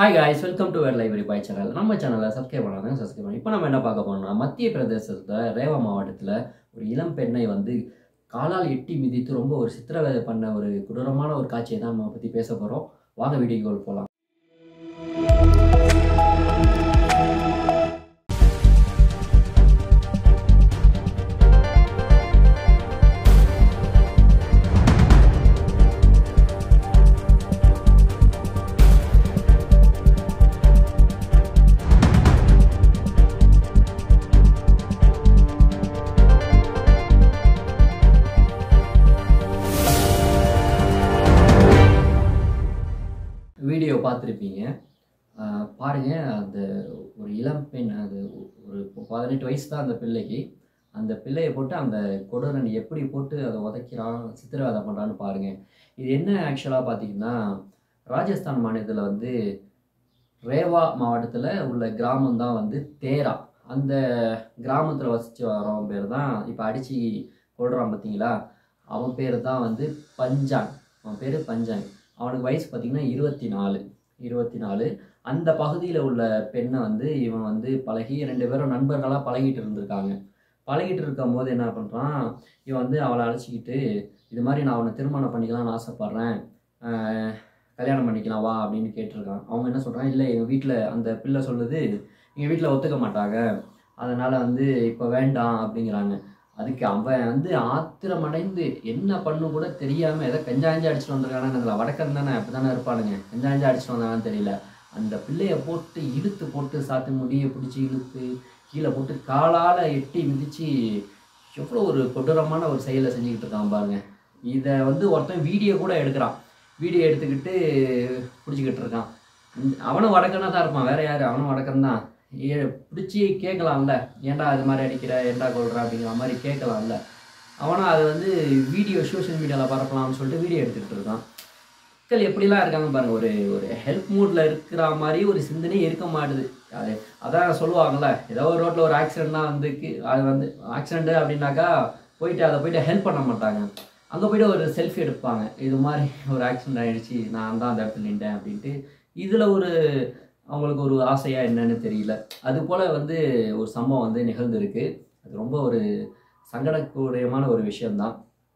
hi guys welcome to where library boy channel நம்ம சேனலை subscribe பண்ணாங்க சப்ஸ்கிரைப் பண்ணி இப்போ நம்ம என்ன பார்க்க போறோம்னா மத்திய பிரதேசத்தில் ரேவா மாவட்டத்தில் ஒரு இளம் பெண்ணை வந்து காலால் எட்டி மிதித்து ரொம்ப ஒரு சித்திரவதை பண்ண ஒரு கொடூரமான ஒரு காட்சியை தான் நம்ம பற்றி பேச போகிறோம் வாங்க வீடியோக்குள் போகலாம் வீடியோ பார்த்துருப்பீங்க ஆஹ் பாருங்க அந்த ஒரு இளம் பெண் அது ஒரு பதினெட்டு வயசு தான் அந்த பிள்ளைக்கு அந்த பிள்ளையை போட்டு அந்த கொடூரன் எப்படி போட்டு அதை உதைக்கிறான் சித்திரவதை பண்ணுறான்னு பாருங்க இது என்ன ஆக்சுவலாக பார்த்தீங்கன்னா ராஜஸ்தான் மாநிலத்தில் வந்து ரேவா மாவட்டத்தில் உள்ள கிராமம் தான் வந்து தேரா அந்த கிராமத்தில் வசித்து வரவன் பேர் தான் இப்போ அடித்து கொள்றான் பார்த்தீங்களா அவன் பேர் தான் வந்து பஞ்சாங் அவன் பேர் பஞ்சாங் அவனுக்கு வயசு பார்த்தீங்கன்னா இருபத்தி நாலு இருபத்தி நாலு அந்த பகுதியில் உள்ள பெண்ணை வந்து இவன் வந்து பழகி ரெண்டு பேரும் நண்பர்களாக பழகிட்டு இருந்திருக்காங்க பழகிட்டு இருக்கும் போது என்ன பண்ணுறான் இவன் வந்து அவளை அழைச்சிக்கிட்டு இது மாதிரி நான் அவனை திருமணம் பண்ணிக்கலாம்னு ஆசைப்பட்றேன் ஆஹ் கல்யாணம் பண்ணிக்கலாம் வா அப்படின்னு கேட்டிருக்கான் அவங்க என்ன சொல்கிறான் இல்லை எங்கள் வீட்டில் அந்த பிள்ளை சொல்லுது எங்கள் வீட்டில் ஒத்துக்க மாட்டாங்க அதனால் வந்து இப்போ வேண்டாம் அப்படிங்கிறாங்க அதுக்கு அவன் வந்து ஆத்திரம் அடைந்து என்ன பண்ணு கூட தெரியாமல் ஏதோ கஞ்சாஞ்சு அடிச்சுட்டு வந்திருக்கானு வடக்கன் தானே அப்படி தானே இருப்பானுங்க கஞ்சாஞ்சு அடிச்சுட்டு வந்தானு தெரியல அந்த பிள்ளைய போட்டு இழுத்து போட்டு சாத்து முடியை பிடிச்சி இழுத்து கீழே போட்டு காலால் எட்டி மிதித்து எவ்வளோ ஒரு கொடூரமான ஒரு செயலை செஞ்சுக்கிட்டு இருக்கான் பாருங்க இதை வந்து ஒருத்தன் வீடியோ கூட எடுக்கிறான் வீடியோ எடுத்துக்கிட்டு பிடிச்சிக்கிட்டு இருக்கான் இந்த- அவனும் வடக்கனா தான் இருப்பான் வேற யார் அவனும் வடக்கன் தான் ஏ பிடிச்சி கேட்கலாம்ல ஏன்டா இது மாதிரி அடிக்கிற ஏன்டா கொள்ற அப்படிங்கிற மாதிரி கேட்கலாம்ல அவனும் அதை வந்து வீடியோ சோஷியல் மீடியாவில் பரப்பலாம்னு சொல்லிட்டு வீடியோ எடுத்துக்கிட்டு இருக்கான் மக்கள் எப்படிலாம் இருக்காங்க பாருங்க ஒரு ஒரு ஹெல்ப் மூடில் இருக்கிற மாதிரி ஒரு சிந்தனையே இருக்க மாட்டுது அது அதான் சொல்லுவாங்கல்ல ஏதோ ஒரு ரோட்டில் ஒரு ஆக்சிடென்ட்லாம் வந்து அது வந்து ஆக்சிடென்ட் அப்படின்னாக்கா போயிட்டு அதை போயிட்டு ஹெல்ப் பண்ண மாட்டாங்க அங்கே போயிட்டு ஒரு செல்ஃபி எடுப்பாங்க இது மாதிரி ஒரு ஆக்சிடென்ட் ஆயிடுச்சு நான் தான் அந்த இடத்துல நின்றேன் அப்படின்ட்டு இதில் ஒரு அவங்களுக்கு ஒரு ஆசையா என்னன்னு தெரியல அது போல் வந்து ஒரு சம்பவம் வந்து நிகழ்ந்திருக்கு அது ரொம்ப ஒரு சங்கடக்கூடியமான ஒரு விஷயம்தான்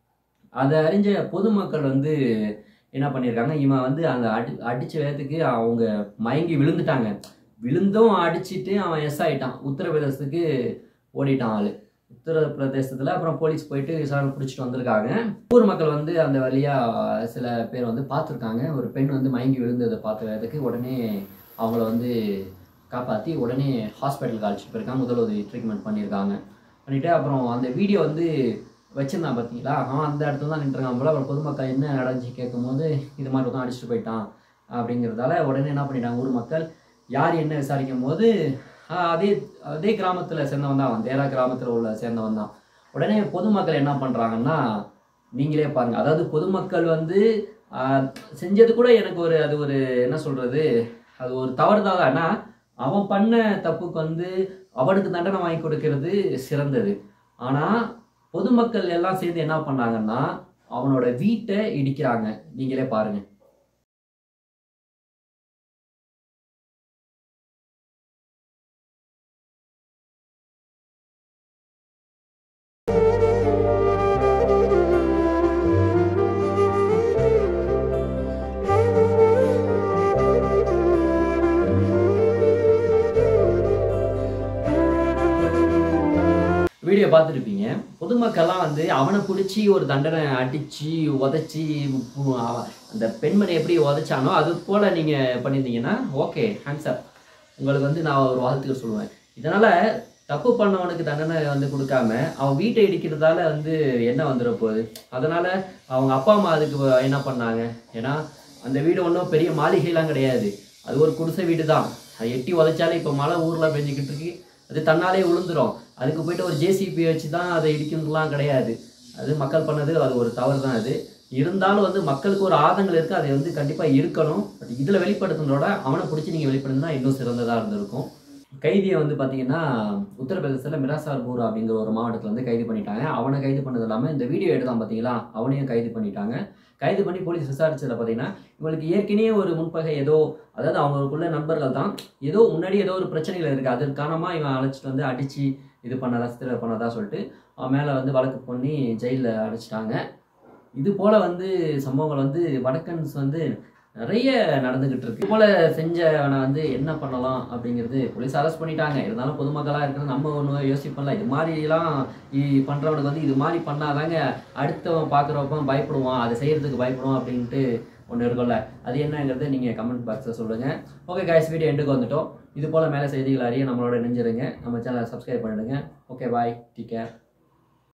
அதை அறிஞ்ச பொதுமக்கள் வந்து என்ன பண்ணியிருக்காங்க இவன் வந்து அந்த அடி அடித்த வேகத்துக்கு அவங்க மயங்கி விழுந்துட்டாங்க விழுந்தும் அடிச்சிட்டு அவன் எஸ் ஆயிட்டான் உத்தரப்பிரதேசத்துக்கு ஓடிட்டான் ஆளு உத்தரப்பிரதேசத்தில் அப்புறம் போலீஸ் போயிட்டு விசாரணை பிடிச்சிட்டு வந்திருக்காங்க ஊர் மக்கள் வந்து அந்த வழியாக சில பேர் வந்து பார்த்துருக்காங்க ஒரு பெண் வந்து மயங்கி விழுந்ததை பார்த்த வேகத்துக்கு உடனே அவங்கள வந்து காப்பாற்றி உடனே ஹாஸ்பிட்டலுக்கு அழைச்சிட்டு போயிருக்காங்க முதலுதவி ட்ரீட்மெண்ட் பண்ணியிருக்காங்க பண்ணிவிட்டு அப்புறம் அந்த வீடியோ வந்து வச்சிருந்தான் பார்த்தீங்களா அவன் அந்த இடத்துல தான் நின்றுருக்கான் போல அப்புறம் பொதுமக்கள் என்ன நடந்துச்சு கேட்கும்போது இது மாதிரி தான் அடிச்சுட்டு போயிட்டான் அப்படிங்கிறதால உடனே என்ன பண்ணிட்டாங்க ஊர் மக்கள் யார் என்ன விசாரிக்கும் போது ஆஹ், அதே அதே கிராமத்தில் சேர்ந்தவன் தான் அவன் தேரா கிராமத்தில் உள்ள சேர்ந்தவன் தான் உடனே பொதுமக்கள் என்ன பண்ணுறாங்கன்னா நீங்களே பாருங்க அதாவது பொதுமக்கள் வந்து ஆஹ், செஞ்சது கூட எனக்கு ஒரு அது ஒரு என்ன சொல்கிறது அது ஒரு தவறு தான் ஆனா அவன் பண்ண தப்புக்கு வந்து அவனுக்கு தண்டனை வாங்கி கொடுக்கறது சிறந்தது ஆனால் பொதுமக்கள் எல்லாம் சேர்ந்து என்ன பண்ணாங்கன்னா அவனோட வீட்டை இடிக்கிறாங்க நீங்களே பாருங்க வீடியோ பார்த்துருப்பீங்க பொதுமக்கள்லாம் வந்து அவனை பிடிச்சி ஒரு தண்டனை அடித்து உதச்சி அந்த பெண்மணி எப்படி உதைச்சானோ அது போல் நீங்கள் பண்ணியிருந்தீங்கன்னா ஓகே ஹேண்ட்ஸப் உங்களுக்கு வந்து நான் ஒரு வாழ்த்துக்கள் சொல்லுவேன் இதனால் தப்பு பண்ணவனுக்கு தண்டனை வந்து கொடுக்காம அவன் வீட்டை இடிக்கிறதால வந்து என்ன வந்துட போகுது அதனால் அவங்க அப்பா அம்மா அதுக்கு என்ன பண்ணாங்க ஏன்னா அந்த வீடு ஒன்றும் பெரிய மாளிகைலாம் கிடையாது அது ஒரு குடிசை வீடு தான் அது எட்டி உதைச்சாலே இப்போ மழை ஊரில் பெஞ்சிக்கிட்டு இருக்கு அது தன்னாலே விழுந்துரும் அதுக்கு போயிட்டு ஒரு ஜேசிபி வச்சு தான் அதை இடிக்கணும்லாம் கிடையாது அது மக்கள் பண்ணது அது ஒரு தவறு தான் அது இருந்தாலும் வந்து மக்களுக்கு ஒரு ஆதங்கள் இருக்குது அது வந்து கண்டிப்பாக இருக்கணும் பட் இதில் வெளிப்படுத்துனதோட அவனை பிடிச்சி நீங்கள் வெளிப்படுத்தினா இன்னும் சிறந்ததாக இருந்திருக்கும் கைதியை வந்து பார்த்தீங்கன்னா உத்தரப்பிரதேசத்தில் மிராசார்பூர் அப்படிங்கிற ஒரு மாவட்டத்தில் வந்து கைது பண்ணிட்டாங்க அவனை கைது பண்ணது இல்லாமல் இந்த வீடியோ எடுத்தான் பார்த்தீங்களா அவனையும் கைது பண்ணிட்டாங்க கைது பண்ணி போலீஸ் விசாரிச்சதில் பார்த்தீங்கன்னா இவங்களுக்கு ஏற்கனவே ஒரு முன்பகை ஏதோ அதாவது அவங்களுக்குள்ள நண்பர்கள் தான் ஏதோ முன்னாடி ஏதோ ஒரு பிரச்சனைகள் இருக்குது அதன் காரணமாக இவன் அழைச்சிட்டு வந்து அடித்து இது பண்ணதா சித்திரை பண்ணதா சொல்லிட்டு அவன் மேலே வந்து வழக்கு பண்ணி ஜெயிலில் அடைச்சிட்டாங்க இது போல் வந்து சம்பவங்கள் வந்து வடக்கன்ஸ் வந்து நிறைய நடந்துக்கிட்டு இருக்கு இது போல் செஞ்சவனை வந்து என்ன பண்ணலாம் அப்படிங்கிறது போலீஸ் அரெஸ்ட் பண்ணிட்டாங்க இருந்தாலும் பொதுமக்களாக இருக்கிறது நம்ம ஒன்று யோசிப்போம்ல இது மாதிரிலாம் இ- பண்றவனுக்கு வந்து இது மாதிரி பண்ணாதாங்க அடுத்தவன் பார்க்குறப்ப பயப்படுவான் அதை செய்யறதுக்கு பயப்படுவான் அப்படின்ட்டு ஒன்று இருக்கும்ல அது என்னங்கிறது நீங்கள் கமெண்ட் பாக்ஸில் சொல்லுங்கள் ஓகே guys வீடியோ எண்டுக்கு வந்துட்டோம் இது போல் மேலே செய்திகள் அறிய நம்மளோட நெஞ்சிருங்க நம்ம சேனலை சப்ஸ்கிரைப் பண்ணிடுங்க ஓகே பாய் டேக் கேர்